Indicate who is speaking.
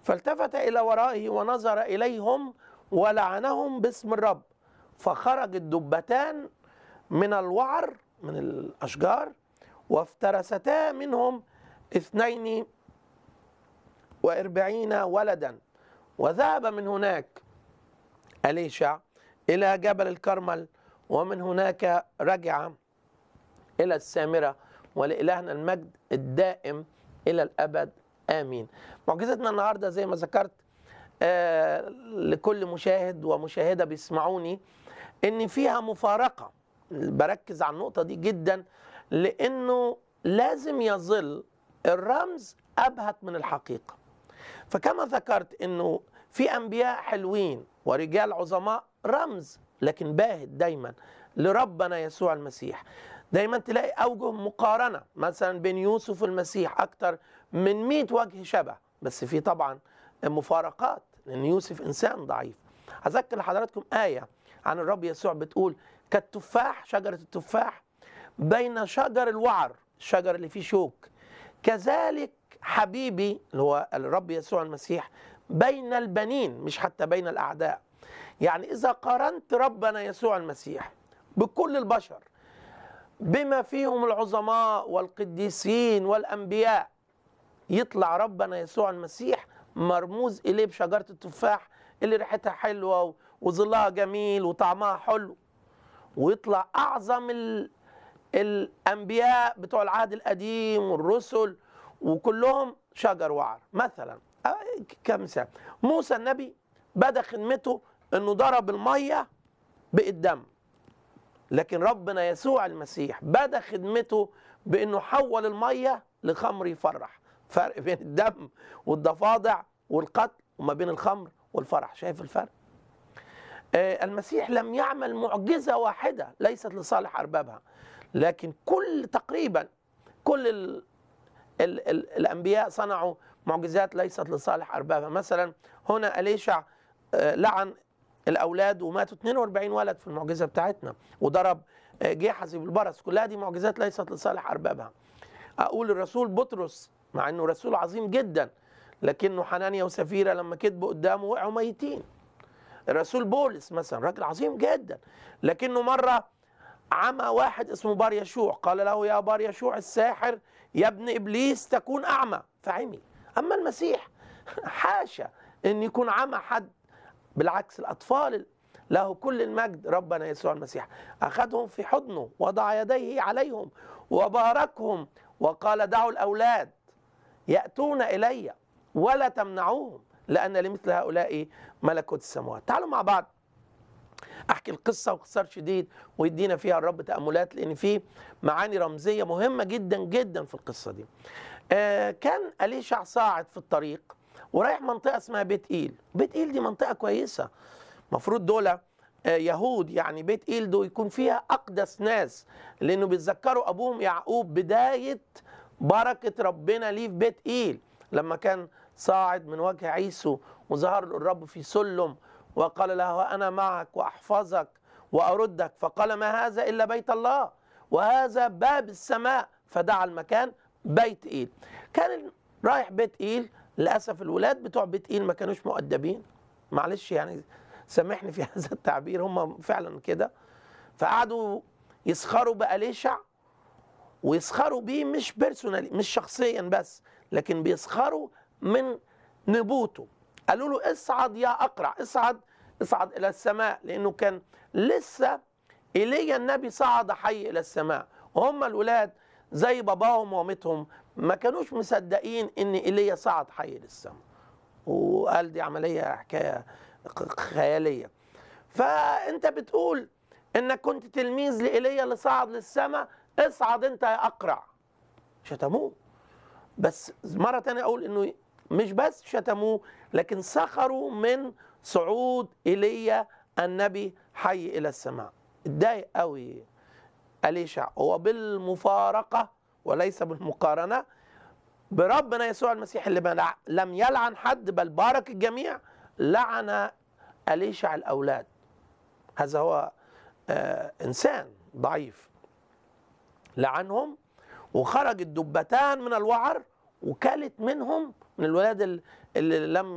Speaker 1: فالتفت إلى ورائه ونظر إليهم ولعنهم باسم الرب فخرج الدبتان من الوعر من الأشجار وافترستا منهم اثنين وأربعين ولدا وذهب من هناك أليشع إلى جبل الكرمل ومن هناك رجع إلى السامرة ولإلهنا المجد الدائم إلى الأبد آمين معجزتنا النهاردة زي ما ذكرت آه لكل مشاهد ومشاهدة بيسمعوني إن فيها مفارقة بركز على النقطة دي جدا لأنه لازم يظل الرمز أبهت من الحقيقة فكما ذكرت أنه في أنبياء حلوين ورجال عظماء رمز لكن باهت دايما لربنا يسوع المسيح دايما تلاقي أوجه مقارنة مثلا بين يوسف والمسيح أكتر من 100 وجه شبه بس في طبعا مفارقات لأن يوسف إنسان ضعيف هذكر لحضراتكم آية عن الرب يسوع بتقول كالتفاح شجرة التفاح بين شجر الوعر الشجر اللي فيه شوك كذلك حبيبي اللي هو الرب يسوع المسيح بين البنين مش حتى بين الأعداء يعني إذا قارنت ربنا يسوع المسيح بكل البشر بما فيهم العظماء والقديسين والأنبياء يطلع ربنا يسوع المسيح مرموز إليه بشجرة التفاح اللي ريحتها حلوة وظلها جميل وطعمها حلو ويطلع أعظم ال... الأنبياء بتوع العهد القديم والرسل وكلهم شجر وعر مثلا كمثال موسى النبي بدا خدمته انه ضرب الميه بقت دم لكن ربنا يسوع المسيح بدا خدمته بانه حول الميه لخمر يفرح فرق بين الدم والضفادع والقتل وما بين الخمر والفرح شايف الفرق آه المسيح لم يعمل معجزه واحده ليست لصالح اربابها لكن كل تقريبا كل ال ال ال الانبياء صنعوا معجزات ليست لصالح اربابها مثلا هنا اليشع لعن الاولاد وماتوا 42 ولد في المعجزه بتاعتنا وضرب جيحزي بالبرص كلها دي معجزات ليست لصالح اربابها اقول الرسول بطرس مع انه رسول عظيم جدا لكنه حنانيا وسفيره لما كذبوا قدامه وقعوا ميتين الرسول بولس مثلا راجل عظيم جدا لكنه مره عمى واحد اسمه بار يشوع قال له يا بار يشوع الساحر يا ابن ابليس تكون اعمى فعمي اما المسيح حاشا ان يكون عمى حد بالعكس الاطفال له كل المجد ربنا يسوع المسيح اخذهم في حضنه وضع يديه عليهم وباركهم وقال دعوا الاولاد ياتون الي ولا تمنعوهم لان لمثل هؤلاء ملكوت السماوات تعالوا مع بعض احكي القصه باختصار شديد ويدينا فيها الرب تاملات لان في معاني رمزيه مهمه جدا جدا في القصه دي. آه كان اليشع صاعد في الطريق ورايح منطقه اسمها بيت ايل، بيت ايل دي منطقه كويسه. المفروض دول آه يهود يعني بيت ايل دول يكون فيها اقدس ناس لانه بيتذكروا ابوهم يعقوب بدايه بركه ربنا ليه في بيت ايل لما كان صاعد من وجه عيسو وظهر له الرب في سلم وقال له أنا معك وأحفظك وأردك فقال ما هذا إلا بيت الله وهذا باب السماء فدعا المكان بيت إيل كان رايح بيت إيل للأسف الولاد بتوع بيت إيل ما كانوش مؤدبين معلش يعني سامحني في هذا التعبير هم فعلا كده فقعدوا يسخروا بأليشع ويسخروا بيه مش بيرسونالي مش شخصيا بس لكن بيسخروا من نبوته قالوا له اصعد يا اقرع اصعد اصعد الى السماء لانه كان لسه ايليا النبي صعد حي الى السماء وهم الولاد زي باباهم ومامتهم ما كانوش مصدقين ان ايليا صعد حي للسماء وقال دي عمليه حكايه خياليه فانت بتقول انك كنت تلميذ لايليا اللي صعد للسماء اصعد انت يا اقرع شتموه بس مره تانية اقول انه مش بس شتموه لكن سخروا من صعود ايليا النبي حي الى السماء اتضايق قوي اليشع هو بالمفارقه وليس بالمقارنه بربنا يسوع المسيح اللي لم يلعن حد بل بارك الجميع لعن اليشع الاولاد هذا هو آه انسان ضعيف لعنهم وخرج الدبتان من الوعر وكلت منهم من الولاد اللي لم